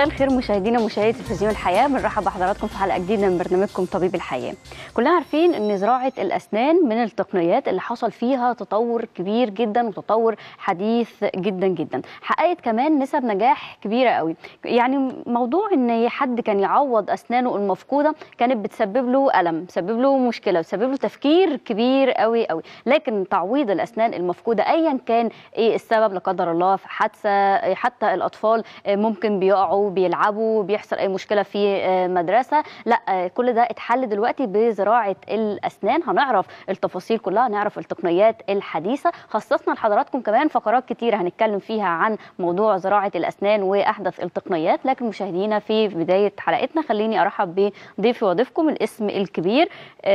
مساء الخير مشاهدينا مشاهدي تلفزيون الحياه بنرحب بحضراتكم في حلقه جديده من برنامجكم طبيب الحياه. كلنا عارفين ان زراعه الاسنان من التقنيات اللي حصل فيها تطور كبير جدا وتطور حديث جدا جدا. حققت كمان نسب نجاح كبيره قوي. يعني موضوع ان حد كان يعوض اسنانه المفقوده كانت بتسبب له الم، بتسبب له مشكله، بتسبب له تفكير كبير قوي قوي. لكن تعويض الاسنان المفقوده ايا كان ايه السبب لا قدر الله في حادثه حتى الاطفال ممكن بيقعوا بيلعبوا بيحصل اي مشكله في مدرسه لا كل ده اتحل دلوقتي بزراعه الاسنان هنعرف التفاصيل كلها هنعرف التقنيات الحديثه خصصنا لحضراتكم كمان فقرات كتيره هنتكلم فيها عن موضوع زراعه الاسنان واحدث التقنيات لكن مشاهدينا في بدايه حلقتنا خليني ارحب بضيفي وضيفكم الاسم الكبير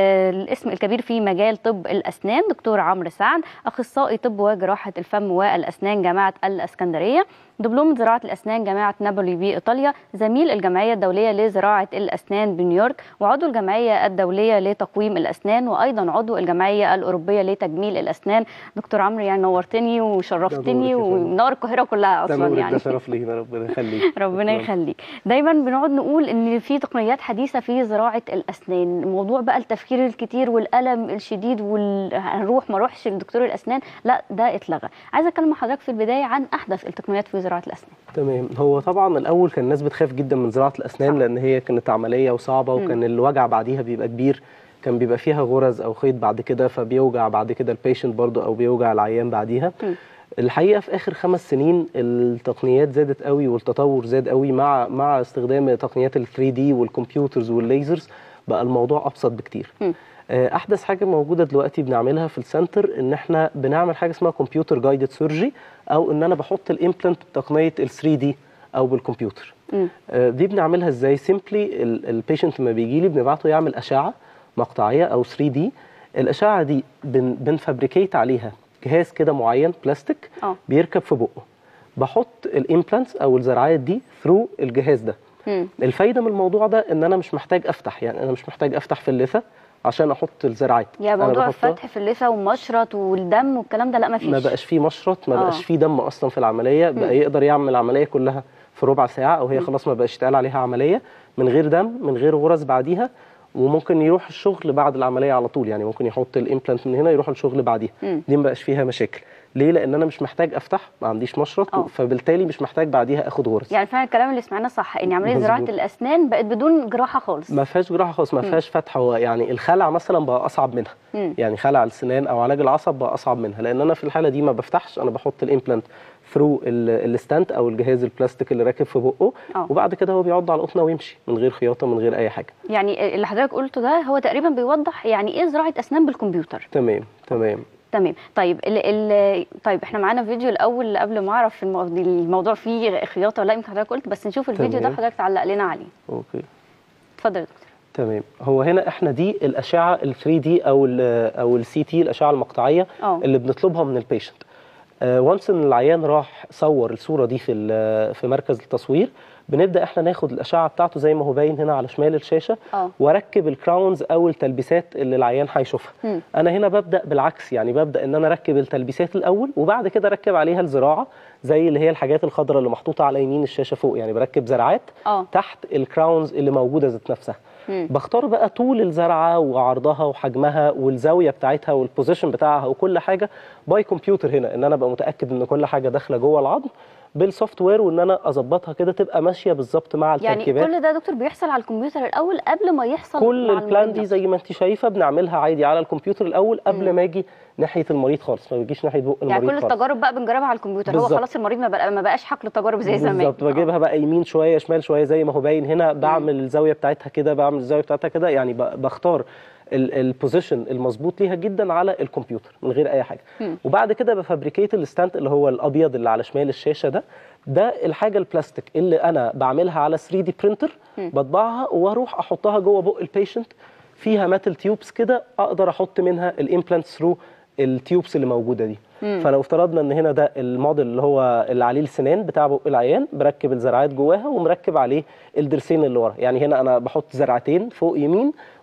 الاسم الكبير في مجال طب الاسنان دكتور عمرو سعد اخصائي طب وجراحه الفم والاسنان جامعه الاسكندريه دبلوم زراعه الاسنان جامعه نابولي بايطاليا زميل الجمعيه الدوليه لزراعه الاسنان بنيويورك وعضو الجمعيه الدوليه لتقويم الاسنان وايضا عضو الجمعيه الاوروبيه لتجميل الاسنان دكتور عمرو يعني نورتني وشرفتني ومنور القاهره كلها اصلا يعني ده شرف لينا ربنا يخليك ربنا يخليك دايما بنقعد نقول ان في تقنيات حديثه في زراعه الاسنان موضوع بقى التفكير الكتير والالم الشديد وهنروح ما اروحش لدكتور الاسنان لا ده اتلغى عايزه اتكلم مع حضرتك في البدايه عن احدث التقنيات في زراعه الاسنان تمام هو طبعا الاول كان الناس بتخاف جدا من زراعه الاسنان صح. لان هي كانت عمليه وصعبه وكان الوجع بعديها بيبقى كبير كان بيبقى فيها غرز او خيط بعد كده فبيوجع بعد كده البيشنت برضو او بيوجع العيان بعديها م. الحقيقه في اخر خمس سنين التقنيات زادت قوي والتطور زاد قوي مع مع استخدام تقنيات ال 3 دي والكمبيوترز والليزرز بقى الموضوع ابسط بكتير م. احدث حاجه موجوده دلوقتي بنعملها في السنتر ان احنا بنعمل حاجه اسمها كمبيوتر جايدد سيرجي او ان انا بحط الامبلانت بتقنيه ال 3 دي او بالكمبيوتر م. دي بنعملها ازاي سيمبلي البيشنت لما بيجي لي بنبعته يعمل اشعه مقطعيه او 3 دي الاشعه دي بن بنفابريكيت عليها جهاز كده معين بلاستيك أوه. بيركب في بقه بحط الامبلانتس او الزرعات دي ثرو الجهاز ده م. الفايده من الموضوع ده ان انا مش محتاج افتح يعني انا مش محتاج افتح في اللثه عشان احط الزرعات يعني موضوع الفتح في اللثه ومشرط والدم والكلام ده لا ما فيش ما بقاش فيه مشرط ما آه. بقاش فيه دم اصلا في العمليه بقى م. يقدر يعمل العمليه كلها في ربع ساعه او هي خلاص ما بقاش يتقال عليها عمليه من غير دم من غير غرز بعديها وممكن يروح الشغل بعد العمليه على طول يعني ممكن يحط الامبلانت من هنا يروح الشغل بعديها م. دي ما بقاش فيها مشاكل ليه لان انا مش محتاج افتح ما عنديش مشرط أوه. فبالتالي مش محتاج بعديها اخد غرز يعني فعلا الكلام اللي سمعناه صح ان عمليه زراعه الاسنان بقت بدون جراحه خالص ما فيهاش جراحه خالص ما فيهاش فتح هو يعني الخلع مثلا بقى اصعب منها م. يعني خلع السنان او علاج العصب بقى اصعب منها لان انا في الحاله دي ما بفتحش انا بحط الامبلانت ثرو الستانت او الجهاز البلاستيك اللي راكب في بقه أوه. وبعد كده هو بيعض على القطنه ويمشي من غير خياطه من غير اي حاجه يعني اللي حضرتك قلته ده هو تقريبا بيوضح يعني ايه زراعه اسنان بالكمبيوتر تمام تمام تمام طيب ال ال طيب احنا معانا فيديو الاول قبل ما اعرف الموضوع فيه خياطه ولا يمكن حضرتك قلت بس نشوف الفيديو تمام. ده حضرتك تعلق لنا عليه اوكي اتفضل يا دكتور تمام هو هنا احنا دي الاشعه ال 3 دي او ال او السي تي الاشعه المقطعيه أوه. اللي بنطلبها من البيشنت وانس ان العيان راح صور الصوره دي في في مركز التصوير بنبدا احنا ناخد الاشعه بتاعته زي ما هو باين هنا على شمال الشاشه أوه. واركب الكراونز او التلبيسات اللي العيان هيشوفها م. انا هنا ببدا بالعكس يعني ببدا ان انا اركب التلبيسات الاول وبعد كده اركب عليها الزراعه زي اللي هي الحاجات الخضراء اللي محطوطه على يمين الشاشه فوق يعني بركب زرعات أوه. تحت الكراونز اللي موجوده ذات نفسها مم. بختار بقى طول الزرعه وعرضها وحجمها والزاويه بتاعتها والبوزيشن بتاعها وكل حاجه باي كمبيوتر هنا ان انا ابقى متاكد ان كل حاجه داخله جوه العظم بالسوفت وير وان انا اظبطها كده تبقى ماشيه بالظبط مع التركيبات يعني كل ده دكتور بيحصل على الكمبيوتر الاول قبل ما يحصل كل مع البلان المريض دي نفسه. زي ما انت شايفه بنعملها عادي على الكمبيوتر الاول قبل مم. ما اجي ناحيه المريض خالص ما بيجيش ناحيه بق المريض يعني كل خالص التجارب بقى بنجربها على الكمبيوتر هو بالظبط. خلاص المريض ما بقى ما بقاش حقل تجارب زي زمان بالظبط بجيبها بقى يمين شويه شمال شويه زي ما هو باين هنا بعمل الزاويه بتاعتها كده بعمل الزاويه بتاعتها كده يعني ب- بختار البوزيشن المظبوط ليها جدا على الكمبيوتر من غير اي حاجه مم. وبعد كده بفابريكيت الستاند اللي هو الابيض اللي على شمال الشاشه ده ده الحاجه البلاستيك اللي انا بعملها على 3 دي برينتر مم. بطبعها واروح احطها جوه بق البيشنت فيها ميتال تيوبس كده اقدر احط منها الامبلانت ثرو التيوبس اللي موجوده دي مم. فلو افترضنا ان هنا ده الموديل اللي هو اللي عليه السنان بتاع بق العيان بركب الزرعات جواها ومركب عليه الضرسين اللي ورا يعني هنا انا بحط زرعتين فوق يمين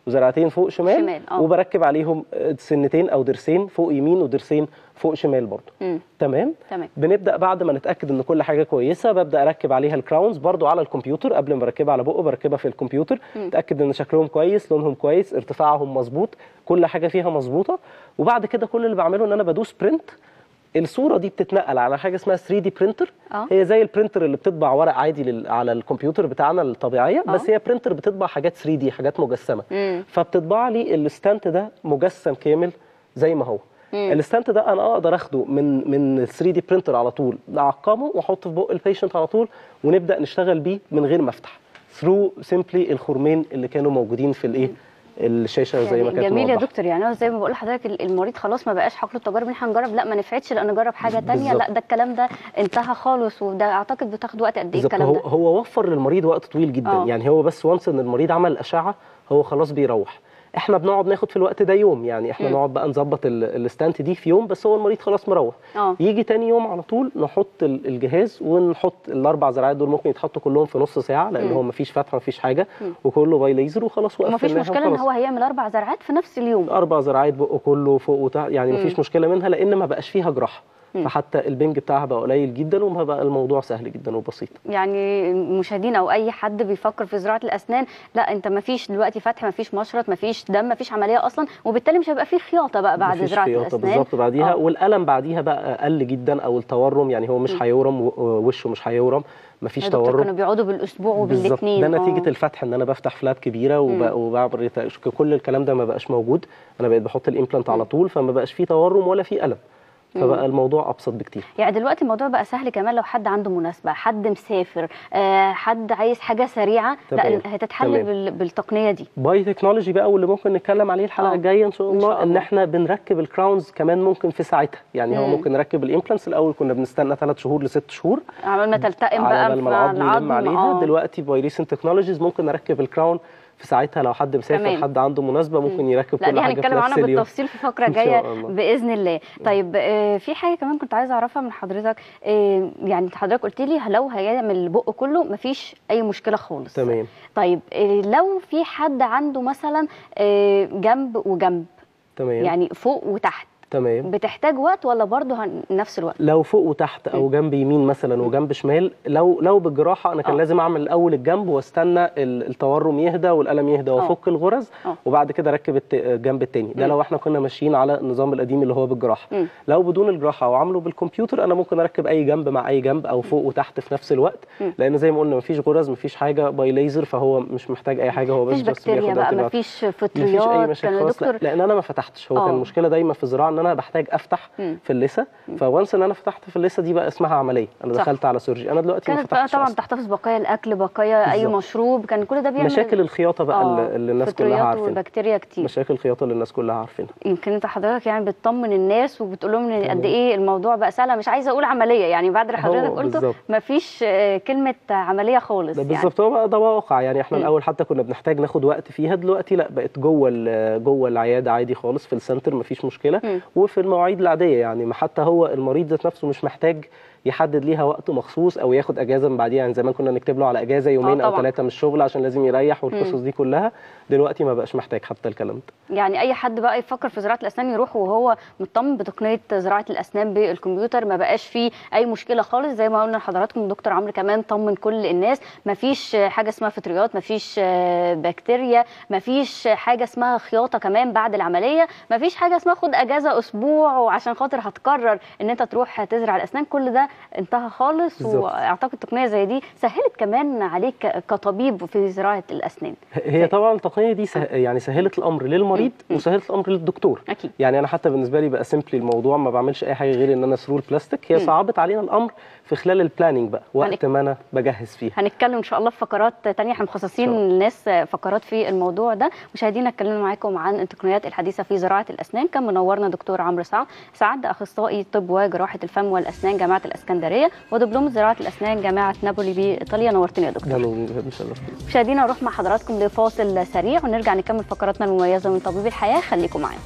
وزرعتين فوق شمال, شمال، آه. وبركب عليهم سنتين او ضرسين فوق يمين وضرسين فوق شمال برضو مم. تمام تمام بنبدا بعد ما نتاكد ان كل حاجه كويسه ببدا اركب عليها الكراونز برضو على الكمبيوتر قبل ما بركبها على بقه بركبها في الكمبيوتر اتاكد ان شكلهم كويس لونهم كويس ارتفاعهم مظبوط كل حاجه فيها مظبوطه وبعد كده كل اللي بعمله ان انا بدوس برنت الصوره دي بتتنقل على حاجه اسمها 3 دي برينتر آه. هي زي البرينتر اللي بتطبع ورق عادي لل... على الكمبيوتر بتاعنا الطبيعيه آه. بس هي برينتر بتطبع حاجات 3 دي حاجات مجسمه مم. فبتطبع لي الستانت ده مجسم كامل زي ما هو الستانت ده انا اقدر اخده من من ال 3 دي برينتر على طول اعقمه واحطه في بق البيشنت على طول ونبدا نشتغل بيه من غير ما افتح ثرو سيمبلي الخرمين اللي كانوا موجودين في الايه الشاشه زي ما يعني كانت جميل يا موضحة. دكتور يعني انا زي ما بقول لحضرتك ال- المريض خلاص ما بقاش حقل التجارب ان احنا نجرب لا ما نفعتش لا نجرب حاجه تانية بالظبط. لا ده الكلام ده انتهى خالص وده اعتقد بتاخد وقت قد ايه بالظبط الكلام هو ده هو وفر للمريض وقت طويل جدا آه. يعني هو بس وانس ان المريض عمل الاشعه هو خلاص بيروح احنا بنقعد ناخد في الوقت ده يوم يعني احنا مم. نقعد بقى نظبط ال- الستانت دي في يوم بس هو المريض خلاص مروح اه يجي تاني يوم على طول نحط ال- الجهاز ونحط الاربع زراعات دول ممكن يتحطوا كلهم في نص ساعه لان مم. هو مفيش فتحه مفيش حاجه وكله باي ليزر وخلاص ومفيش وقفلناها مشكله ان وخلاص. هو هيعمل اربع زرعات في نفس اليوم اربع زراعات بقه كله فوق وتحت يعني مفيش مشكله منها لان ما بقاش فيها جراحه فحتى البنج بتاعها بقى قليل جدا وبقى الموضوع سهل جدا وبسيط يعني المشاهدين او اي حد بيفكر في زراعه الاسنان لا انت ما فيش دلوقتي فتح ما فيش مشرط ما فيش دم ما فيش عمليه اصلا وبالتالي مش هيبقى فيه خياطه بقى بعد مفيش زراعه خياطة الاسنان بالظبط بعديها آه. والالم بعديها بقى اقل جدا او التورم يعني هو مش هيورم و- وشه مش هيورم مفيش يا دكتور كانوا تورم بيقعدوا بالاسبوع بالظبط وبالاثنين ده نتيجه الفتح ان انا بفتح فلاب كبيره وب- وبعمل ريتا- كل الكلام ده ما بقاش موجود انا بقيت بحط الامبلانت على طول فما بقاش فيه تورم ولا فيه الم فبقى الموضوع ابسط بكتير يعني دلوقتي الموضوع بقى سهل كمان لو حد عنده مناسبه حد مسافر آه حد عايز حاجه سريعه تمام. لا هتتحل تمام. بال- بالتقنيه دي باي تكنولوجي بقى واللي ممكن نتكلم عليه الحلقه آه. الجايه ان شاء إن الله شاء ان الله. احنا بنركب الكراونز كمان ممكن في ساعتها يعني هو مم. ممكن نركب الامبلانتس الاول كنا بنستنى ثلاث شهور لست شهور عمال ما تلتئم بقى على ما مع العظم يلم عليها آه. دلوقتي باي ريسنت تكنولوجيز ممكن نركب الكراون في ساعتها لو حد مسافر تمام. حد عنده مناسبه ممكن يركب لا كل دي حاجه هنتكلم في نفس عنها اليوم بالتفصيل في فقره إن شاء جايه الله. باذن الله طيب آه، في حاجه كمان كنت عايزه اعرفها من حضرتك آه، يعني حضرتك قلت لي لو هيعمل البق كله مفيش اي مشكله خالص تمام طيب آه، لو في حد عنده مثلا آه، جنب وجنب تمام يعني فوق وتحت تمام بتحتاج وقت ولا برضه هن- نفس الوقت لو فوق وتحت او جنب يمين مثلا وجنب شمال لو لو بالجراحه انا كان آه. لازم اعمل الاول الجنب واستنى ال- التورم يهدى والالم يهدى وافك الغرز آه. وبعد كده اركب الت- الجنب التاني ده لو احنا كنا ماشيين على النظام القديم اللي هو بالجراحه مم. لو بدون الجراحه وعامله بالكمبيوتر انا ممكن اركب اي جنب مع اي جنب او فوق وتحت في نفس الوقت مم. لان زي ما قلنا مفيش غرز مفيش حاجه باي ليزر فهو مش محتاج اي حاجه هو بس مفيش بس بكتيريا بياخد بقى انتباه. مفيش مفيش فطريات اي مشاكل كان خالص لا دكتور لان انا ما فتحتش هو آه. كان المشكله دايما في الزراعه ان انا بحتاج افتح مم. في اللثه فوانس ان انا فتحت في اللثه دي بقى اسمها عمليه انا صح. دخلت على سيرجي انا دلوقتي ما كانت بقى فتحتش طبعا أصلاً. تحتفظ بقايا الاكل بقايا اي بالظبط. مشروب كان كل ده بيعمل مشاكل الخياطه بقى آه، اللي- اللي الناس كلها فطريات عارفينها وبكتيريا كتير مشاكل الخياطه اللي الناس كلها عارفينها يمكن انت حضرتك يعني بتطمن الناس وبتقول لهم ان تمام. قد ايه الموضوع بقى سهل مش عايزه اقول عمليه يعني بعد اللي هو حضرتك قلته بالظبط. مفيش آه، كلمه عمليه خالص ده يعني بالظبط هو بقى ده واقع يعني احنا مم. الاول حتى كنا بنحتاج ناخد وقت فيها دلوقتي لا بقت جوه ال- جوه العياده عادي خالص في السنتر مفيش مشكله مم. وفي المواعيد العاديه يعني ما حتى هو المريض ذات نفسه مش محتاج يحدد ليها وقت مخصوص او ياخد اجازه من بعديها يعني زمان كنا نكتب له على اجازه يومين او طبعاً. ثلاثه من الشغل عشان لازم يريح والقصص دي كلها دلوقتي ما بقاش محتاج حتى الكلام ده يعني اي حد بقى يفكر في زراعه الاسنان يروح وهو مطمن بتقنيه زراعه الاسنان بالكمبيوتر ما بقاش فيه اي مشكله خالص زي ما قلنا لحضراتكم دكتور عمرو كمان طمن كل الناس ما فيش حاجه اسمها فطريات ما فيش بكتيريا ما فيش حاجه اسمها خياطه كمان بعد العمليه ما فيش حاجه اسمها خد اجازه اسبوع وعشان خاطر هتقرر ان انت تروح تزرع الاسنان كل ده انتهى خالص بالظبط. واعتقد تقنيه زي دي سهلت كمان عليك كطبيب في زراعه الاسنان هي طبعا التقنيه دي سه... يعني سهلت الامر للمريض وسهلت الامر للدكتور اكيد يعني انا حتى بالنسبه لي بقى سيمبلي الموضوع ما بعملش اي حاجه غير ان انا سرور بلاستيك هي مم. صعبت علينا الامر في خلال البلاننج بقى وقت هنك- ما انا بجهز فيها هنتكلم ان شاء الله في فقرات تانية احنا مخصصين إن شاء الله. للناس فقرات في الموضوع ده مشاهدينا اتكلمنا معاكم عن التقنيات الحديثه في زراعه الاسنان كان منورنا دكتور عمرو سعد سعد اخصائي طب وجراحه الفم والاسنان جامعه الاسكندريه ودبلوم زراعه الاسنان جامعه نابولي بايطاليا نورتني يا دكتور ده انا مشرف مشاهدينا نروح مع حضراتكم لفاصل سريع ونرجع نكمل فقراتنا المميزه من طبيب الحياه خليكم معانا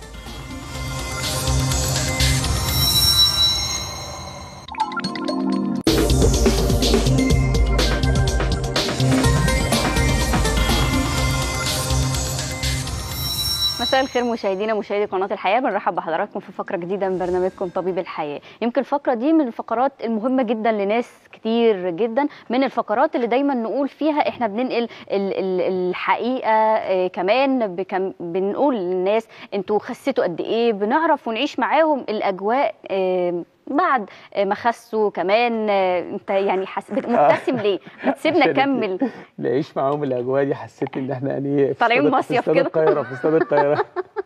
مساء الخير مشاهدينا مشاهدي قناه الحياه بنرحب بحضراتكم في فقره جديده من برنامجكم طبيب الحياه يمكن الفقره دي من الفقرات المهمه جدا لناس كتير جدا من الفقرات اللي دايما نقول فيها احنا بننقل ال- ال- الحقيقه آه، كمان بكم بنقول للناس انتوا خسيتوا قد ايه بنعرف ونعيش معاهم الاجواء آه، بعد آه، ما خسوا كمان آه، انت يعني حس... بت- مبتسم ليه بتسيبنا عشان نكمل نعيش معاهم الاجواء دي حسيت ان احنا يعني في طالعين استاد- مصيف في استاد كده. القاهره في استاد القاهره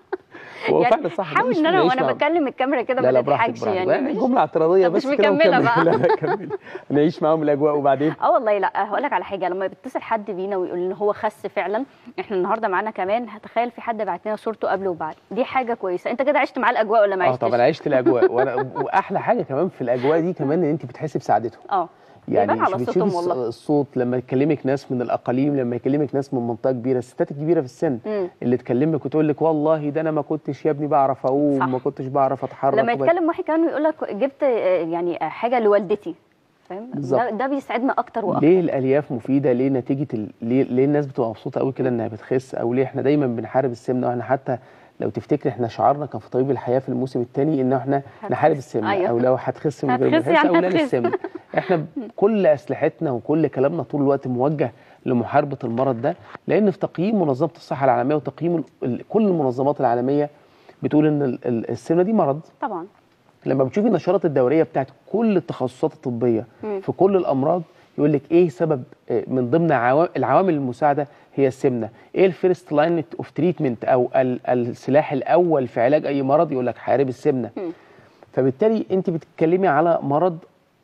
هو يعني فعلا صح حاول نعيش- ان انا نعيش وانا معاهم. بكلم الكاميرا كده لا ما لا براحتك تضحكش براحتك يعني يعني مش- جمله اعتراضيه طب بس مش كده مكملة ونكمل. بقى. لا لا كمل نعيش معاهم الاجواء وبعدين اه والله لا هقول لك على حاجه لما بيتصل حد بينا ويقول ان هو خس فعلا احنا النهارده معانا كمان هتخيل في حد بعت لنا صورته قبل وبعد دي حاجه كويسه انت كده عشت معاه الاجواء ولا ما اه عشتش طبعا عشت الاجواء وانا واحلى حاجه كمان في الاجواء دي كمان ان انت بتحسي بسعادتهم اه يعني بيبان على مش صوتهم بتشوفي الص- والله. الصوت لما يكلمك ناس من الاقاليم لما يكلمك ناس من منطقه كبيره الستات الكبيره في السن مم. اللي تكلمك وتقول لك والله ده انا ما كنتش يا ابني بعرف اقوم صح. ما كنتش بعرف اتحرك لما وب- يتكلم واحد كمان ويقول لك جبت آه، يعني آه، حاجه لوالدتي فاهم بالظبط. ده, ده بيسعدنا اكتر واكتر ليه الالياف مفيده ليه نتيجه ال... ليه... ليه الناس بتبقى مبسوطه قوي كده انها بتخس او ليه احنا دايما بنحارب السمنه واحنا حتى لو تفتكر احنا شعارنا كان في طبيب الحياه في الموسم الثاني ان احنا هتخس. نحارب السمنه أيوة. او لو هتخس من غير ما هتخس تخس يعني او لا هتخس. للسمنه احنا كل اسلحتنا وكل كلامنا طول الوقت موجه لمحاربه المرض ده لان في تقييم منظمه الصحه العالميه وتقييم ال... ال- كل المنظمات العالميه بتقول ان ال- ال- السمنه دي مرض طبعا لما بتشوفي النشرات الدوريه بتاعت كل التخصصات الطبيه مم. في كل الامراض يقول لك ايه سبب آه، من ضمن عوا- العوامل المساعده هي السمنه ايه الفيرست لاين اوف تريتمنت او ال- السلاح الاول في علاج اي مرض يقول لك حارب السمنه مم. فبالتالي انت بتتكلمي على مرض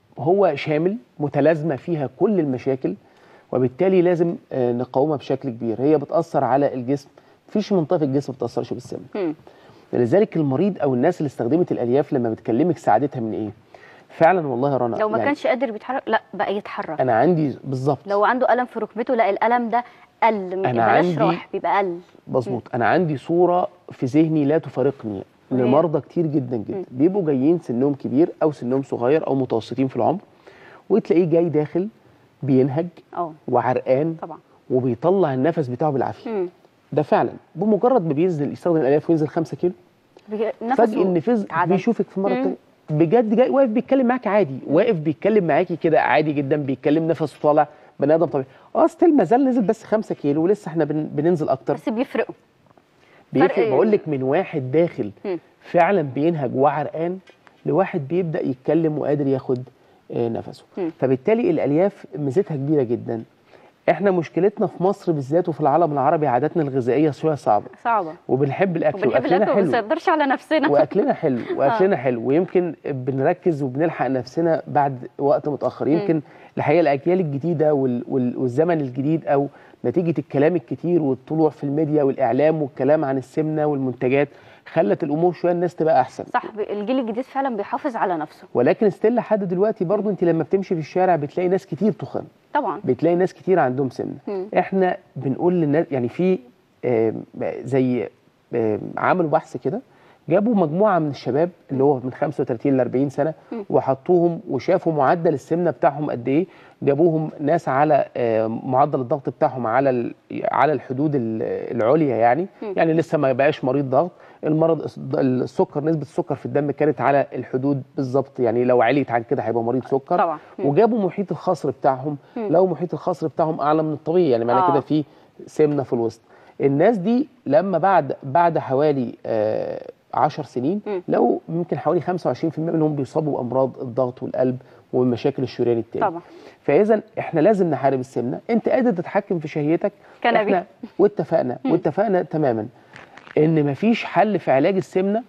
هو شامل متلازمه فيها كل المشاكل وبالتالي لازم آه، نقاومها بشكل كبير هي بتاثر على الجسم مفيش منطقه في الجسم ما بتاثرش بالسمنه مم. لذلك المريض او الناس اللي استخدمت الالياف لما بتكلمك سعادتها من ايه فعلا والله يا رنا لو ما يعني كانش قادر بيتحرك لا بقى يتحرك انا عندي بالظبط لو عنده الم في ركبته لا الالم ده قل أنا بلاش عندي- راح بيبقى قل مظبوط انا عندي صوره في ذهني لا تفارقني وهي؟ لمرضى كتير جدا جدا بيبقوا جايين سنهم كبير او سنهم صغير او متوسطين في العمر وتلاقيه جاي داخل بينهج اه وعرقان طبعا وبيطلع النفس بتاعه بالعافيه مم. ده فعلا بمجرد ما بينزل يستخدم الالياف وينزل 5 كيلو بي- فجأة نفسه النفاذ اتعدل. بيشوفك في مره مم. تانية بجد جاي واقف بيتكلم معاك عادي واقف بيتكلم معاكي كده عادي جدا بيتكلم نفسه طالع بني ادم طبيعي اه ستيل ما زال نزل بس 5 كيلو ولسه احنا بن... بننزل اكتر بس بيفرقوا بيفرق فرق- بقول لك من واحد داخل مم. فعلا بينهج وعرقان لواحد بيبدا يتكلم وقادر ياخد آه، نفسه مم. فبالتالي الالياف ميزتها كبيره جدا احنا مشكلتنا في مصر بالذات وفي العالم العربي عاداتنا الغذائيه شويه صعبه صعبه وبنحب الاكل وبنحب واكلنا الاكل وما حلو بنقدرش على نفسنا واكلنا حلو واكلنا حلو ويمكن بنركز وبنلحق نفسنا بعد وقت متاخر يمكن الحقيقه الاجيال الجديده وال وال والزمن الجديد او نتيجه الكلام الكتير والطلوع في الميديا والاعلام والكلام عن السمنه والمنتجات خلت الامور شويه الناس تبقى احسن صح الجيل الجديد فعلا بيحافظ على نفسه ولكن ستيل لحد دلوقتي برضو انت لما بتمشي في الشارع بتلاقي ناس كتير تخن طبعا بتلاقي ناس كتير عندهم سمنه مم. احنا بنقول للناس يعني في آم، زي آم، عملوا بحث كده جابوا مجموعه من الشباب اللي هو من 35 ل 40 سنه وحطوهم وشافوا معدل السمنه بتاعهم قد ايه جابوهم ناس على آم، معدل الضغط بتاعهم على ال- على الحدود ال- العليا يعني يعني لسه ما بقاش مريض ضغط المرض السكر نسبه السكر في الدم كانت على الحدود بالظبط يعني لو عليت عن كده هيبقى مريض سكر طبعا. مم. وجابوا محيط الخصر بتاعهم لو محيط الخصر بتاعهم اعلى من الطبيعي يعني معنى آه. كده في سمنه في الوسط الناس دي لما بعد بعد حوالي آه 10 سنين مم. لو ممكن حوالي 25% منهم بيصابوا بامراض الضغط والقلب ومشاكل الشريان التاني طبعا. فاذا احنا لازم نحارب السمنه انت قادر تتحكم في شهيتك كنبي. احنا واتفقنا واتفقنا تماما ان مفيش حل في علاج السمنه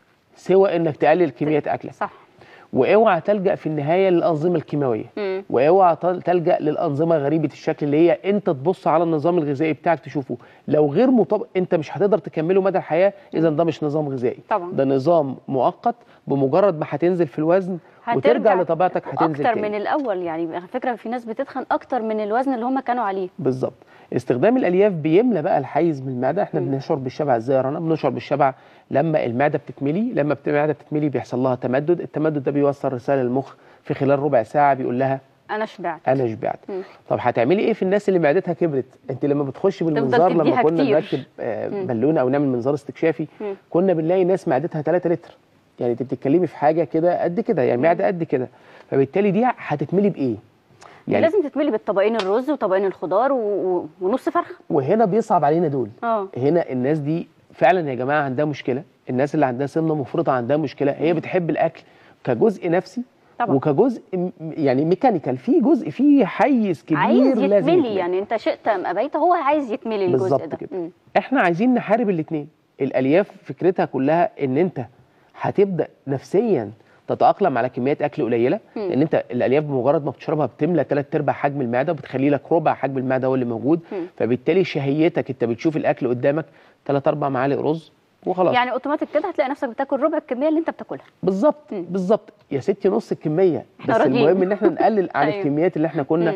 سوى انك تقلل كميات اكلك صح واوعى تلجا في النهايه للانظمه الكيماويه مم. واوعى تل- تلجا للانظمه غريبه الشكل اللي هي انت تبص على النظام الغذائي بتاعك تشوفه لو غير مطابق انت مش هتقدر تكمله مدى الحياه اذا ده مش نظام غذائي طبعا. ده نظام مؤقت بمجرد ما هتنزل في الوزن وترجع لطبيعتك هتنزل اكتر تاني. من الاول يعني على فكره في ناس بتتخن اكتر من الوزن اللي هم كانوا عليه بالظبط استخدام الالياف بيملى بقى الحيز من المعده احنا بنشعر بالشبع ازاي يا رنا بنشعر بالشبع لما المعده بتتملي لما بت- المعده بتتملي بيحصل لها تمدد التمدد ده بيوصل رساله للمخ في خلال ربع ساعه بيقول لها انا شبعت انا شبعت مم. طب هتعملي ايه في الناس اللي معدتها كبرت انت لما بتخش بالمنظار لما تديها كنا كتير. نركب آه، بالونه او نعمل منظار استكشافي مم. كنا بنلاقي ناس معدتها 3 لتر يعني انت بتتكلمي في حاجه كده قد كده يعني معده قد كده فبالتالي دي هتتملي بايه يعني لازم تتملي بالطبقين الرز وطبقين الخضار و... و... ونص فرخه وهنا بيصعب علينا دول اه هنا الناس دي فعلا يا جماعه عندها مشكله الناس اللي عندها سمنه مفرطه عندها مشكله هي بتحب الاكل كجزء نفسي طبعا. وكجزء م- يعني ميكانيكال في جزء في حيز كبير عايز لازم يتملي يعني انت شئت ام ابيت هو عايز يتملي الجزء بالظبط ده كده مم. احنا عايزين نحارب الاثنين الالياف فكرتها كلها ان انت هتبدا نفسيا تتاقلم على كميات اكل قليله مم. لان انت الالياف بمجرد ما بتشربها بتملى ثلاث ارباع حجم المعده وبتخلي لك ربع حجم المعده هو اللي موجود مم. فبالتالي شهيتك انت بتشوف الاكل قدامك ثلاث اربع معالق رز وخلاص يعني اوتوماتيك كده هتلاقي نفسك بتاكل ربع الكميه اللي انت بتاكلها بالظبط مم. بالظبط يا ستي نص الكميه إحنا بس راضيين. المهم ان احنا نقلل عن أيوة. الكميات اللي احنا كنا مم.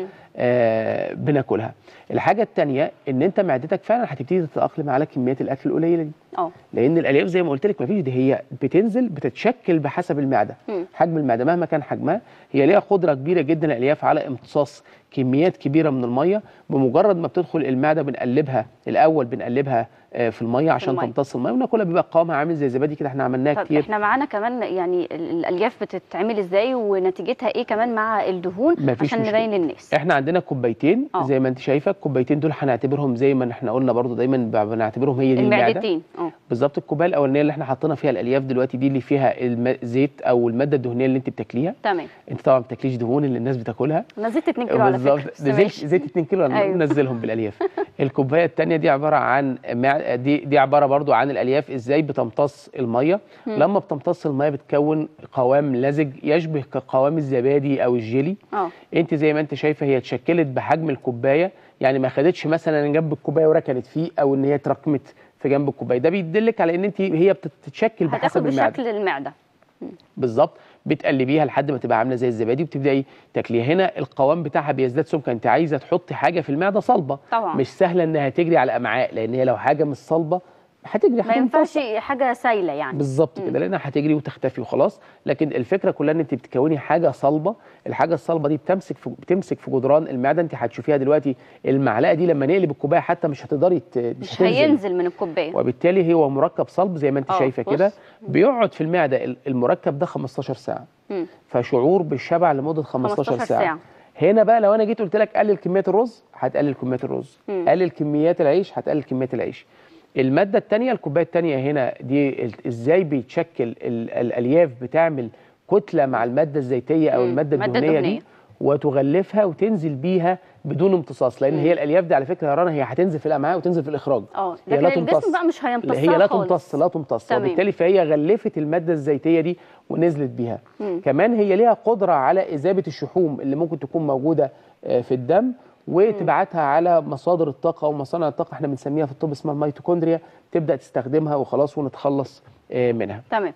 آه بناكلها الحاجه الثانيه ان انت معدتك فعلا هتبتدي تتاقلم على كميات الاكل القليله دي اه لان الالياف زي ما قلت لك مفيش دي هي بتنزل بتتشكل بحسب المعده مم. حجم المعده مهما كان حجمها هي ليها قدره كبيره جدا الالياف على امتصاص كميات كبيره من الميه بمجرد ما بتدخل المعده بنقلبها الاول بنقلبها آه، في الميه عشان المية. تمتص الميه وناكلها بيبقى قوامها عامل زي الزبادي كده احنا عملناها طب كتير احنا معانا كمان يعني ال- الالياف بتتعمل ازاي ونتيجتها ايه كمان مع الدهون مفيش عشان مشكلة. نبين للناس احنا عندنا كوبايتين اه. زي ما انت شايفه الكوبايتين دول هنعتبرهم زي ما احنا قلنا برضو دايما ب- بنعتبرهم هي دي المعده المعدتين اه بالظبط الكوبايه الاولانيه اللي احنا حاطينها فيها الالياف دلوقتي دي اللي فيها الزيت او الماده الدهنيه اللي انت بتاكليها تمام انت طبعا ما بتاكليش دهون اللي الناس بتاكلها نزلت 2 كيلو على فكره بالظبط بس ده زيت ماشي. زيت 2 كيلو أيوة. ننزلهم بالالياف الكوبايه الثانيه دي عباره عن مع... دي دي عباره برضو عن الالياف ازاي بتمتص الميه لما بتمتص الميه بتكون قوام لزج يشبه كقوام الزبادي او الجيلي اه انت زي ما انت شايفه هي اتشكلت بحجم الكوبايه يعني ما خدتش مثلا جنب الكوبايه وركنت فيه او ان هي اتراكمت في جنب الكوبايه ده بيدلك على ان انت هي بتتشكل هتاخد بحسب المعده بشكل المعده بالظبط بتقلبيها لحد ما تبقى عامله زي الزبادي وبتبداي تاكليها هنا القوام بتاعها بيزداد سمك انت عايزه تحطي حاجه في المعده صلبه طبعا. مش سهله انها تجري على الامعاء لان هي لو حاجه مش صلبه هتجري ما هتمتص. ينفعش حاجه سايله يعني بالظبط كده لانها هتجري وتختفي وخلاص لكن الفكره كلها ان انت بتكوني حاجه صلبه الحاجه الصلبه دي بتمسك في بتمسك في جدران المعده انت هتشوفيها دلوقتي المعلقه دي لما نقلب الكوبايه حتى مش هتقدري ت- مش هتنزل. هينزل من الكوبايه وبالتالي هو مركب صلب زي ما انت اه، شايفه بص. كده بيقعد في المعده ال- المركب ده 15 ساعه مم. فشعور بالشبع لمده 15, 15 ساعه, ساعة. هنا بقى لو انا جيت قلت لك قلل كميات الرز هتقلل كميات الرز مم. قلل كميات العيش هتقلل كميات العيش الماده الثانيه الكوبايه الثانيه هنا دي ال- ازاي بيتشكل ال- الالياف بتعمل كتله مع الماده الزيتيه او مم. الماده مادة الدهنيه دهنية. دي وتغلفها وتنزل بيها بدون امتصاص لان هي الالياف دي على فكره يا رنا هي هتنزل في الامعاء وتنزل في الاخراج اه هي لكن لا الجسم تمتص. بقى مش هيمتصها لا هي لا خالص. تمتص لا تمتص تمام. وبالتالي فهي غلفت الماده الزيتيه دي ونزلت بيها مم. كمان هي ليها قدره على اذابه الشحوم اللي ممكن تكون موجوده آه، في الدم وتبعتها على مصادر الطاقه او مصانع الطاقه احنا بنسميها في الطب اسمها الميتوكوندريا تبدا تستخدمها وخلاص ونتخلص آه، منها تمام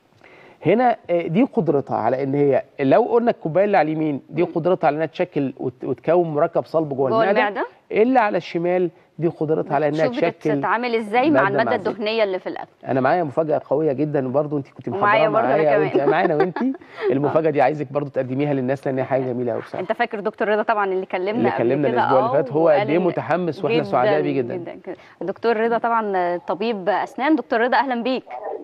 هنا آه، دي قدرتها على ان هي لو قلنا الكوبايه اللي على اليمين دي قدرتها على انها تشكل وت- وتكون مركب صلب جوه جوه المعده المعدة. اللي على الشمال دي قدرتها على انها شوف تشكل بتتعامل ازاي مع مادة الماده مع زيت. الدهنيه اللي في الاكل انا معايا مفاجاه قويه جدا وبرضه انت كنت ومعايا محضرها برضه أنا معايا كمان. وانت معانا وانت المفاجاه دي عايزك برضه تقدميها للناس لان هي حاجه جميله قوي بصراحه انت فاكر دكتور رضا طبعا اللي كلمنا اللي قبل كلمنا كده؟ الأسبوع اللي اه، فات هو قد وقال إيه إن- متحمس وإحنا سعداء بيه جدا. كده. دكتور رضا طبعا طبيب اسنان دكتور رضا اهلا بيك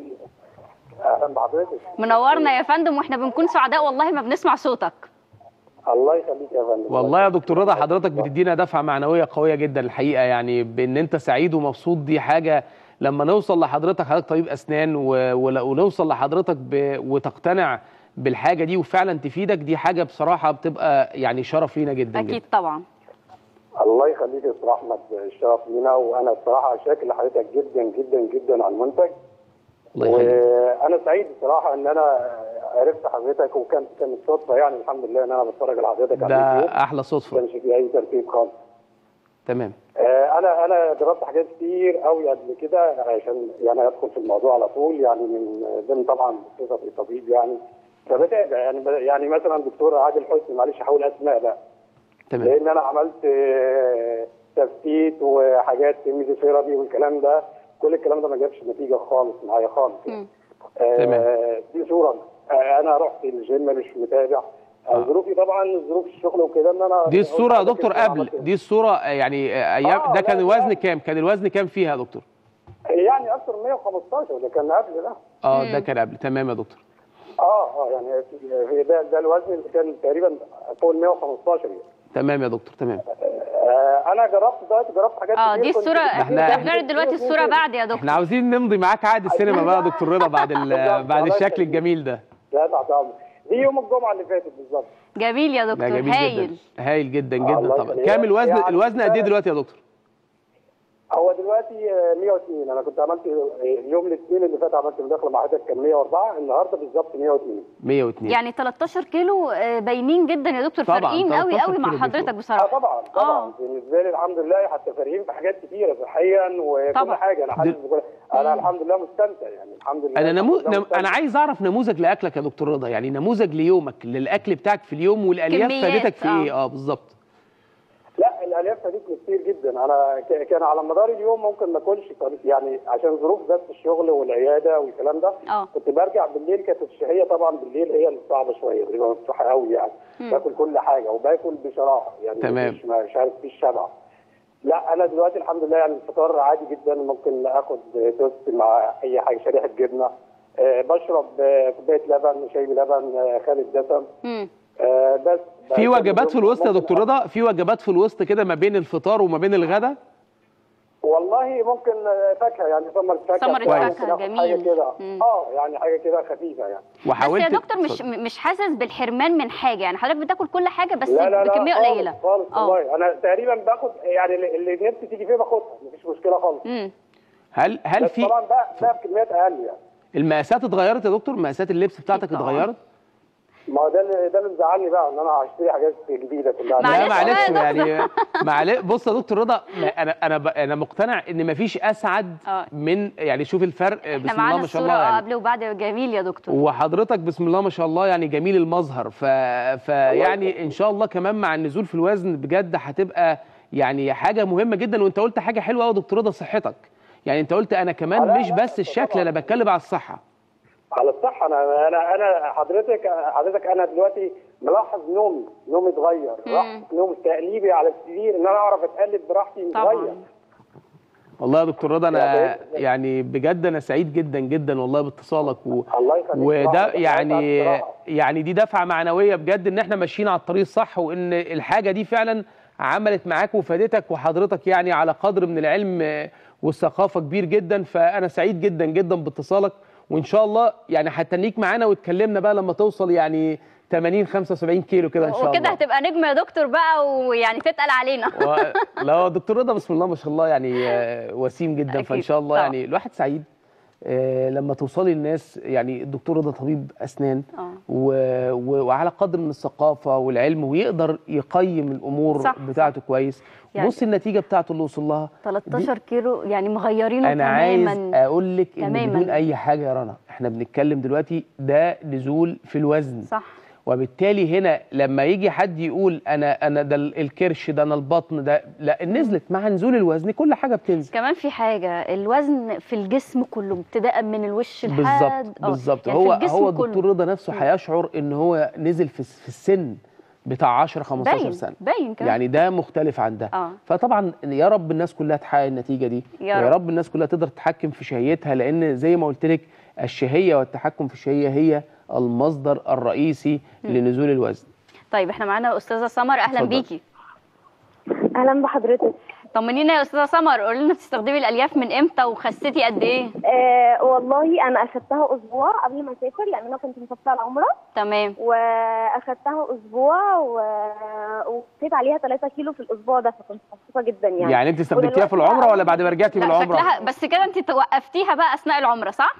اهلا بحضرتك منورنا يا فندم واحنا بنكون سعداء والله ما بنسمع صوتك الله يخليك يا فندم والله يا دكتور رضا حضرتك بتدينا دفعه معنويه قويه جدا الحقيقه يعني بان انت سعيد ومبسوط دي حاجه لما نوصل لحضرتك حضرتك طبيب اسنان و... ول- ونوصل لحضرتك ب... وتقتنع بالحاجه دي وفعلا تفيدك دي حاجه بصراحه بتبقى يعني شرف لينا جدا اكيد جدا طبعا الله يخليك يا استاذ احمد الشرف لينا وانا بصراحه شاكر لحضرتك جدا جدا جدا على المنتج الله يخليك وانا سعيد بصراحه ان انا عرفت حضرتك وكانت كانت صدفه يعني الحمد لله ان انا بتفرج على حضرتك على ده اليوتيوب احلى ما صدفه كانش في اي ترتيب خالص تمام آه، انا انا جربت حاجات كتير قوي قبل كده عشان يعني ادخل في الموضوع على طول يعني من ضمن طبعا صفتي طبيب يعني فبتابع يعني يعني مثلا دكتور عادل حسني معلش هحاول اسماء بقى تمام لان انا عملت آه، تفتيت وحاجات ميزوثيرابي والكلام ده كل الكلام ده ما جابش نتيجه خالص معايا خالص يعني. مم. آه، تمام. دي صوره آه، انا رحت الجيم مش متابع آه. ظروفي طبعا ظروف الشغل وكده ان انا دي الصوره يا دكتور كده قبل عملت- دي الصوره آه، يعني آه، ايام آه، ده كان لا، الوزن لا. كام كان الوزن كام فيها يا دكتور يعني اكثر من 115 ده كان قبل ده اه ده كان قبل تمام يا دكتور اه اه يعني في- ده ده الوزن اللي كان تقريبا فوق ال 115 يعني. تمام يا دكتور تمام آه انا جربت دلوقتي جربت حاجات اه كتير دي كنت- الصوره إحنا- ده بنعرض دلوقتي الصوره بعد يا دكتور احنا عاوزين نمضي معاك عقد السينما بقى يا دكتور رضا بعد ال- بالظبط، بعد الله الشكل يخليك. الجميل ده لا لا طبعا دي يوم الجمعه اللي فاتت بالظبط جميل يا ده دكتور جميل هايل جدا هايل جدا الله جدا طبعا يخليك. كام الوزن يعني الوزن قد ايه ده- دلوقتي يا دكتور هو دلوقتي آه، 102 انا كنت عملت آه، يوم الاثنين اللي فات عملت مداخله مع حضرتك كان 104 النهارده بالظبط 102 102 يعني 13 كيلو آه، باينين جدا يا دكتور طبعاً، فارقين قوي 13 قوي مع كيلو حضرتك بيفرقوا. اه بصراحه طبعا طبعا آه. بالنسبه لي الحمد لله حتى فارقين في حاجات كتيره صحيا وكل طبعا. حاجه انا حاسس بكل انا الحمد لله مستمتع يعني الحمد لله انا نمو... الحمد لله نم... انا مستمتع. عايز اعرف نموذج لاكلك يا دكتور رضا يعني نموذج ليومك للاكل بتاعك في اليوم والالياف كميات، فادتك في آه. ايه اه بالظبط لا الالياف فادتني كتير جدا انا ك- كان على مدار اليوم ممكن ما اكلش طب- يعني عشان ظروف بس الشغل والعياده والكلام ده اه كنت برجع بالليل كانت الشهيه طبعا بالليل هي اللي صعبه شويه بتبقى مفتوحه قوي يعني باكل كل حاجه وباكل بصراحه يعني تمام. مش مش عارف فيش شبع لا انا دلوقتي الحمد لله يعني الفطار عادي جدا ممكن اخد توست مع اي حاجه شريحه جبنه آه بشرب آه، كوبايه لبن شاي بلبن آه خالي الدسم مم. آه بس في بس وجبات في الوسط يا ممكن دكتور رضا في وجبات في الوسط كده ما بين الفطار وما بين الغداء والله ممكن آه، فاكهه يعني ثمره فاكهه ثمرة بتاع، فاكهة، ممكن آخد جميل. حاجه كده مم. اه يعني حاجه كده خفيفه يعني بس وحاولت يا دكتور مش اتفضل. مش حاسس بالحرمان من حاجه يعني حضرتك بتاكل كل حاجه بس لا لا لا بكميه خالص، قليله خالص اه والله انا تقريبا باخد يعني اللي- اللي نفسي تيجي فيه باخدها مفيش مشكله خالص امم هل هل بس في طبعا بقى بقى بكميات اقل يعني المقاسات اتغيرت يا دكتور مقاسات اللبس بتاعتك أكيد طبعاً. اتغيرت ما هو ده اللي ده اللي مزعلني بقى ان انا هشتري حاجات جديده كلها معلش لا معلش بقى يا يعني معلش بص يا دكتور رضا ما- انا انا ب- انا مقتنع ان مفيش اسعد آه. من يعني شوف الفرق احنا بسم الله معانا ما شاء الصوره الله اه يعني قبل وبعد جميل يا دكتور وحضرتك بسم الله ما شاء الله يعني جميل المظهر ف... فيعني ان شاء الله كمان مع النزول في الوزن بجد هتبقى يعني حاجه مهمه جدا وانت قلت حاجه حلوه قوي يا دكتور رضا صحتك يعني انت قلت انا كمان لا، مش لا، بس الشكل انا بتكلم على الصحه على الصحه انا انا انا حضرتك حضرتك انا دلوقتي ملاحظ نومي نومي اتغير راحه نوم تقليبي على السرير ان انا اعرف اتقلب براحتي طبعاً. اتغير والله يا دكتور رضا انا يعني- يعني بجد انا سعيد جدا جدا والله باتصالك و... الله يخليك وده بصراحة، بس يعني بصراحة. يعني دي دفعه معنويه بجد ان احنا ماشيين على الطريق الصح وان الحاجه دي فعلا عملت معاك وفادتك وحضرتك يعني على قدر من العلم آه، والثقافه كبير جدا فانا سعيد جدا جدا باتصالك وان شاء الله يعني هتنيك معانا وتكلمنا بقى لما توصل يعني 80 75 كيلو كده ان شاء الله وكده هتبقى نجم يا دكتور بقى ويعني تتقل علينا و... لا دكتور رضا بسم الله ما شاء الله يعني آه، وسيم جدا أكيد، فان شاء الله طبعا. يعني الواحد سعيد آه، لما توصلي للناس يعني الدكتور رضا طبيب اسنان آه. و... و... وعلى قدر من الثقافه والعلم ويقدر يقيم الامور صح، بتاعته كويس يعني- بص النتيجه بتاعته اللي وصل لها 13 كيلو يعني مغيرينه انا عايز تماما اقول لك ان تماماً. بدون اي حاجه يا رنا احنا بنتكلم دلوقتي ده نزول في الوزن صح وبالتالي هنا لما يجي حد يقول انا انا ده الكرش ده انا البطن ده لا نزلت مع نزول الوزن كل حاجه بتنزل كمان في حاجه الوزن في الجسم كله ابتداء من الوش لحد بالظبط آه، بالظبط يعني في هو الجسم هو كله. الدكتور رضا نفسه هيشعر ان هو نزل في في السن بتاع 10 15 باين سنه باين كمان يعني ده مختلف عن ده آه. فطبعا يا رب الناس كلها تحقق النتيجه دي يا ويا رب. رب الناس كلها تقدر تتحكم في شهيتها لان زي ما قلت لك الشهيه والتحكم في الشهيه هي المصدر الرئيسي لنزول الوزن طيب احنا معانا استاذه سمر اهلا اتفضل. بيكي اهلا بحضرتك طمنينا يا استاذه سمر قولي لنا بتستخدمي الالياف من امتى وخسيتي قد ايه آه والله انا اخدتها اسبوع قبل ما اسافر لان انا كنت مسافره العمره تمام واخدتها اسبوع و... وقفت عليها 3 كيلو في الاسبوع ده فكنت مبسوطه جدا يعني يعني انت استخدمتيها في ودلوقتي العمره ولا بعد ما رجعتي من لا العمره شكلها بس كده انت توقفتيها بقى اثناء العمره صح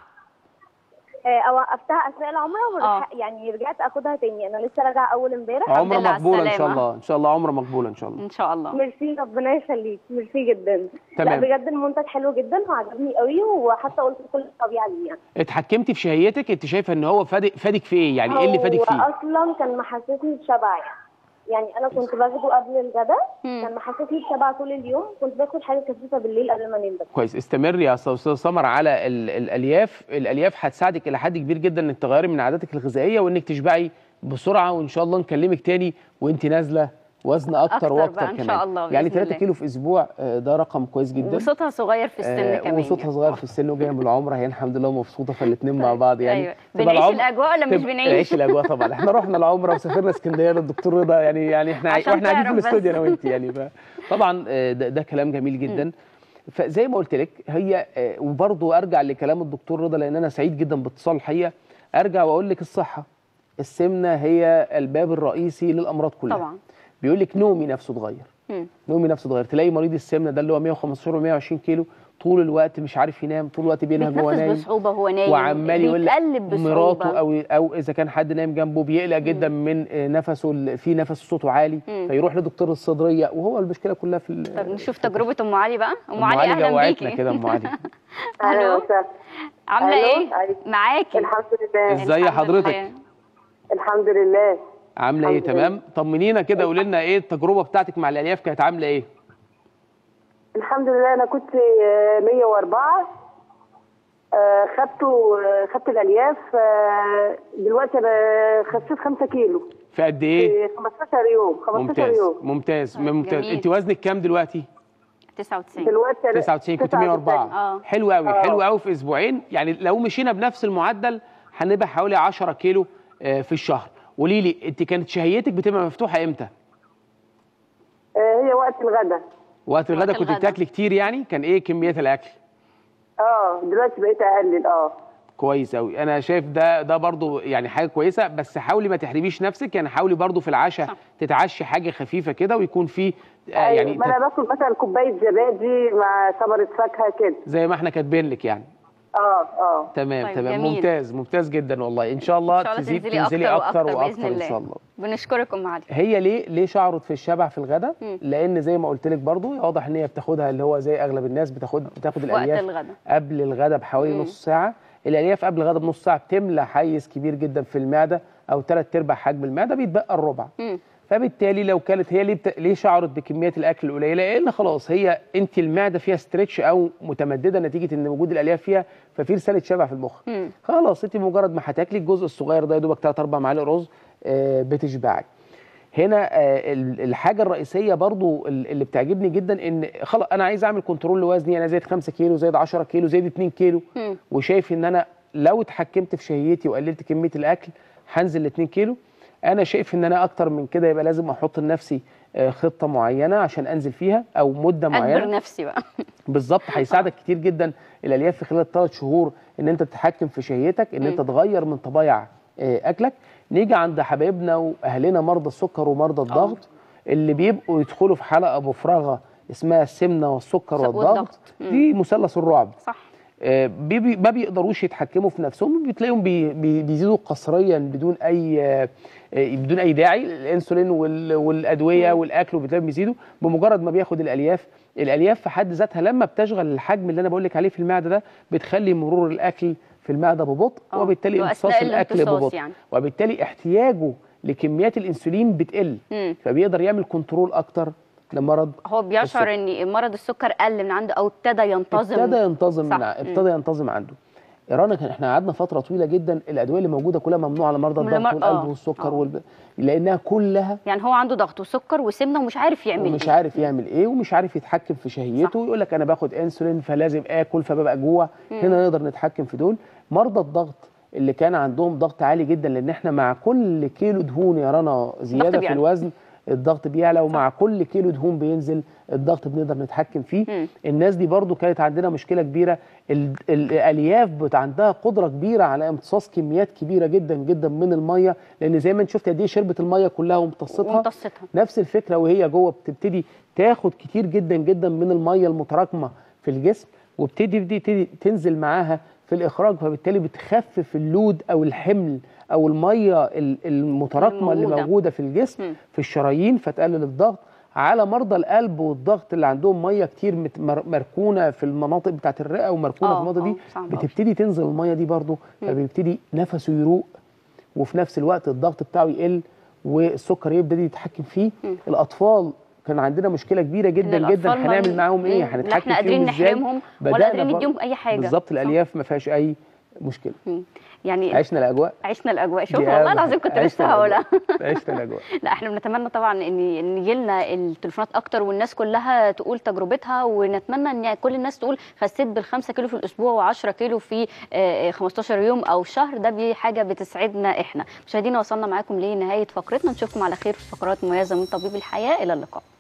آه وقفتها اثناء العمره ورح... آه. يعني رجعت اخدها تاني انا لسه راجعه اول امبارح عمره الحمد لله على مقبوله ان شاء السلامة. الله ان شاء الله عمره مقبوله ان شاء الله ان شاء الله ميرسي ربنا يخليك ميرسي جدا تمام. لا بجد المنتج حلو جدا وعجبني قوي وحتى قلت لكل طبيعي عليه يعني اتحكمتي في شهيتك انت شايفه ان هو فادك فادك في ايه يعني ايه اللي فادك هو فيه اصلا كان محسسني بشبع يعني يعني انا كنت باخده قبل الغداء مم. كان محسسني بشبع طول اليوم كنت باكل حاجه خفيفه بالليل قبل ما انام بس كويس استمري يا استاذ سمر على ال- الالياف الالياف هتساعدك الى حد كبير جدا انك تغيري من عاداتك الغذائيه وانك تشبعي بسرعه وان شاء الله نكلمك تاني وانت نازله وزن اكتر, أكتر واكتر بقى إن كمان شاء الله يعني بإذن 3 الله. كيلو في اسبوع آه، ده رقم كويس جدا وصوتها صغير في السن آه، كمان وصوتها يعني. صغير في السن وجايه من العمره هي الحمد لله مبسوطه فالاثنين مع بعض يعني أيوة. تبقى بنعيش العمر- الأجواء ولا مش تبقى- بنعيش؟ نعيش الاجواء طبعا احنا رحنا العمره وسافرنا اسكندريه للدكتور رضا يعني يعني احنا عشان واحنا قاعدين في تعرف بس. الاستوديو انا وانت يعني ف- طبعا آه، ده, ده كلام جميل جدا فزي ما قلت لك هي آه، وبرضه ارجع لكلام الدكتور رضا لان انا سعيد جدا باتصال الحقيقه ارجع واقول لك الصحه السمنه هي الباب الرئيسي للامراض كلها طبعا بيقول لك نومي نفسه اتغير مم. نومي نفسه اتغير تلاقي مريض السمنه ده اللي هو 115 و 120 كيلو طول الوقت مش عارف ينام طول الوقت بينهج وهو بيتنفس نايم بصعوبة وهو نايم وعمال يقول لك بيتقلب بصعوبة مراته او او اذا كان حد نايم جنبه بيقلق جدا من آه، نفسه ال- في نفس صوته عالي مم. فيروح لدكتور الصدريه وهو المشكله كلها في ال- طب نشوف تجربة أم علي بقى أم, أم علي علي أهلا جوعتنا بيكي كده ام علي اهلا ألو. وسهلا عاملة ألو. إيه؟ أيوة. معاكي الحمد لله ازاي الحمد حضرتك؟ لله. الحمد لله عامله ايه الحمد لله. تمام طمنينا كده قولي لنا ايه التجربه بتاعتك مع الالياف كانت عامله ايه الحمد لله انا كنت آه، 104 آه، خدته آه، خدت الالياف آه، دلوقتي انا خسيت 5 كيلو في قد ايه في 15 يوم 15 ممتاز يوم ممتاز طيب، ممتاز جميل. انت وزنك كام دلوقتي 99 دلوقتي أنا 99 كنت 99. 104 آه. حلو قوي آه. حلو قوي في اسبوعين يعني لو مشينا بنفس المعدل هنبقى حوالي 10 كيلو آه، في الشهر قولي لي انت كانت شهيتك بتبقى مفتوحه امتى آه، هي وقت الغدا وقت الغدا وقت كنت الغدا. بتاكلي كتير يعني كان ايه كميات الاكل اه دلوقتي بقيت اقلل اه كويس قوي انا شايف ده ده برضو يعني حاجه كويسه بس حاولي ما تحرميش نفسك يعني حاولي برضو في العشاء تتعشي حاجه خفيفه كده ويكون في آه، أيوة، يعني ما انا باكل مثلا كوبايه زبادي مع ثمره فاكهه كده زي ما احنا كاتبين لك يعني اه اه تمام طيب، تمام جميل. ممتاز ممتاز جدا والله ان شاء الله, إن شاء الله تزيد تنزلي تنزلي أكتر اكتر وأكتر واكتر بإذن ان الله. شاء الله بنشكرك أم علي هي ليه ليه شعرت في الشبع في الغداء مم. لان زي ما قلت لك برضو واضح ان هي بتاخدها اللي هو زي اغلب الناس بتاخد بتاخد وقت الالياف الغدا قبل الغداء بحوالي مم. نص ساعه الالياف قبل الغداء بنص ساعه بتملى حيز كبير جدا في المعده او ثلاث ارباع حجم المعده بيتبقى الربع مم. فبالتالي لو كانت هي ليه بت... ليه شعرت بكميات الاكل القليله لان خلاص هي انت المعده فيها ستريتش او متمدده نتيجه ان وجود الالياف فيها ففي رساله شبع في المخ مم. خلاص انت مجرد ما هتاكلي الجزء الصغير ده يا دوبك 3 4 معالق رز آه، بتشبعي هنا آه، ال- الحاجه الرئيسيه برضو ال- اللي بتعجبني جدا ان خلاص انا عايز اعمل كنترول لوزني انا زايد 5 كيلو زايد 10 كيلو زايد 2 كيلو مم. وشايف ان انا لو اتحكمت في شهيتي وقللت كميه الاكل هنزل ل 2 كيلو انا شايف ان انا اكتر من كده يبقى لازم احط لنفسي آه، خطه معينه عشان انزل فيها او مده أجبر معينه نفسي بقى بالظبط هيساعدك كتير جدا الالياف في خلال الثلاث شهور ان انت تتحكم في شهيتك ان انت تغير من طبايع آه، اكلك نيجي عند حبايبنا واهلنا مرضى السكر ومرضى الضغط اللي بيبقوا يدخلوا في حلقه مفرغه اسمها السمنه والسكر والضغط. والضغط مم. دي مثلث الرعب صح آه، بي بي ما بيقدروش يتحكموا في نفسهم بتلاقيهم بي بي بيزيدوا قسريا بدون اي آه، آه، بدون اي داعي الانسولين وال- والادويه والاكل وبتلاقيهم بيزيدوا بمجرد ما بياخد الالياف الالياف في حد ذاتها لما بتشغل الحجم اللي انا بقول لك عليه في المعده ده بتخلي مرور الاكل في المعده ببطء آه، وبالتالي اللي هو امتصاص أثناء الاكل الامتصاص ببطء يعني. وبالتالي احتياجه لكميات الانسولين بتقل مم. فبيقدر يعمل كنترول اكتر لمرض هو بيشعر ان مرض السكر قل من عنده او ابتدى ينتظم ابتدى ينتظم صح. من ع- ابتدى ينتظم عنده ايران كان احنا قعدنا فتره طويله جدا الادويه اللي موجوده كلها ممنوعه لمرضى من الضغط المر- والقلب آه. والسكر آه. والب... لانها كلها يعني هو عنده ضغط وسكر وسمنه ومش عارف يعمل مش ايه عارف يعمل ايه ومش عارف يتحكم في شهيته ويقول لك انا باخد انسولين فلازم اكل فببقى جوع هنا نقدر نتحكم في دول مرضى الضغط اللي كان عندهم ضغط عالي جدا لان احنا مع كل كيلو دهون يا رنا زياده في بيعلى. الوزن الضغط بيعلى ومع كل كيلو دهون بينزل الضغط بنقدر نتحكم فيه مم. الناس دي برضو كانت عندنا مشكله كبيره ال- الالياف بت عندها قدره كبيره على امتصاص كميات كبيره جدا جدا من الميه لان زي ما انت شفت قد ايه شربت الميه كلها وامتصتها وامتصتها. نفس الفكره وهي جوه بتبتدي تاخد كتير جدا جدا من الميه المتراكمه في الجسم وبتدي بدي تدي تنزل معاها في الاخراج فبالتالي بتخفف اللود او الحمل او الميه ال- المتراكمه اللي الموجودة. موجوده في الجسم مم. في الشرايين فتقلل الضغط على مرضى القلب والضغط اللي عندهم ميه كتير مت- مر- مركونه في المناطق بتاعت الرئه ومركونه آه، في المناطق آه، دي صعب أوي. بتبتدي تنزل الميه دي برضه فبيبتدي نفسه يروق وفي نفس الوقت الضغط بتاعه يقل والسكر يبدا يتحكم فيه الاطفال كان عندنا مشكله كبيره جدا الأطفال جدا ما- هنعمل معاهم ايه مم. لا هنتحكم احنا قادرين فيهم ازاي نحرمهم ولا بدأنا قادرين بر- نديهم أي حاجة. بالظبط صح. الالياف ما فيهاش اي مشكله يعني عشنا الاجواء عشنا الاجواء شوف دي والله أهم العظيم حاجة. كنت عشنا لسه هقولها الأجواء. عشنا الاجواء لا احنا بنتمنى طبعا ان ان يجي لنا التليفونات اكتر والناس كلها تقول تجربتها ونتمنى ان كل الناس تقول خسيت بالخمسة كيلو في الاسبوع و10 كيلو في آه، آه، 15 يوم او شهر ده بي- حاجه بتسعدنا احنا مشاهدينا وصلنا معاكم لنهايه فقرتنا نشوفكم على خير في فقرات مميزه من طبيب الحياه الى اللقاء